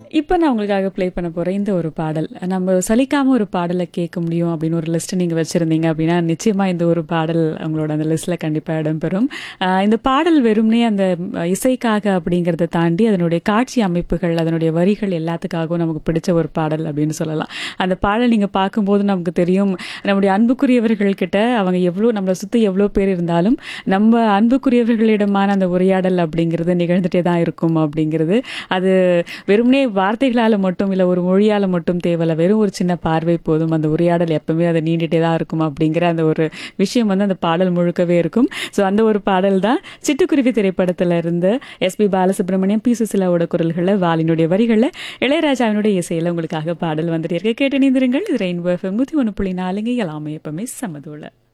இப்போ நான் உங்களுக்காக ப்ளே பண்ண போகிறேன் இந்த ஒரு பாடல் நம்ம சலிக்காமல் ஒரு பாடலை கேட்க முடியும் அப்படின்னு ஒரு லிஸ்ட் நீங்கள் வச்சுருந்தீங்க அப்படின்னா நிச்சயமாக இந்த ஒரு பாடல் உங்களோட அந்த லிஸ்ட்டில் கண்டிப்பாக இடம்பெறும் ஆஹ் இந்த பாடல் வெறும்னே அந்த இசைக்காக அப்படிங்கிறத தாண்டி அதனுடைய காட்சி அமைப்புகள் அதனுடைய வரிகள் எல்லாத்துக்காகவும் நமக்கு பிடிச்ச ஒரு பாடல் அப்படின்னு சொல்லலாம் அந்த பாடல் நீங்கள் பார்க்கும்போது நமக்கு தெரியும் நம்முடைய அன்புக்குரியவர்கள் கிட்ட அவங்க எவ்வளோ நம்மளை சுற்றி எவ்வளோ பேர் இருந்தாலும் நம்ம அன்புக்குரியவர்களிடமான அந்த உரையாடல் அப்படிங்கிறது நிகழ்ந்துட்டே தான் இருக்கும் அப்படிங்கிறது அது வெறுமனே வார்த்தைகளால் மட்டும் இல்லை ஒரு மொழியால் மட்டும் தேவையில்ல வெறும் ஒரு சின்ன பார்வை போதும் அந்த உரையாடல் எப்பவுமே அது நீண்டுட்டே தான் இருக்கும் அப்படிங்கிற அந்த ஒரு விஷயம் வந்து அந்த பாடல் முழுக்கவே இருக்கும் ஸோ அந்த ஒரு பாடல் தான் சிட்டுக்குருவி திரைப்படத்தில் இருந்து எஸ்பி பாலசுப்ரமணியம் பி சுசிலாவோட குரல்களில் வாலினுடைய வரிகளில் இளையராஜாவினுடைய இசையில் உங்களுக்காக பாடல் வந்துட்டு இருக்க கேட்டு நீந்திருங்கள் இது ரெயின்போ எஃப்எம் நூற்றி ஒன்று புள்ளி நாலுங்க எல்லாமே எப்பவுமே சமதோல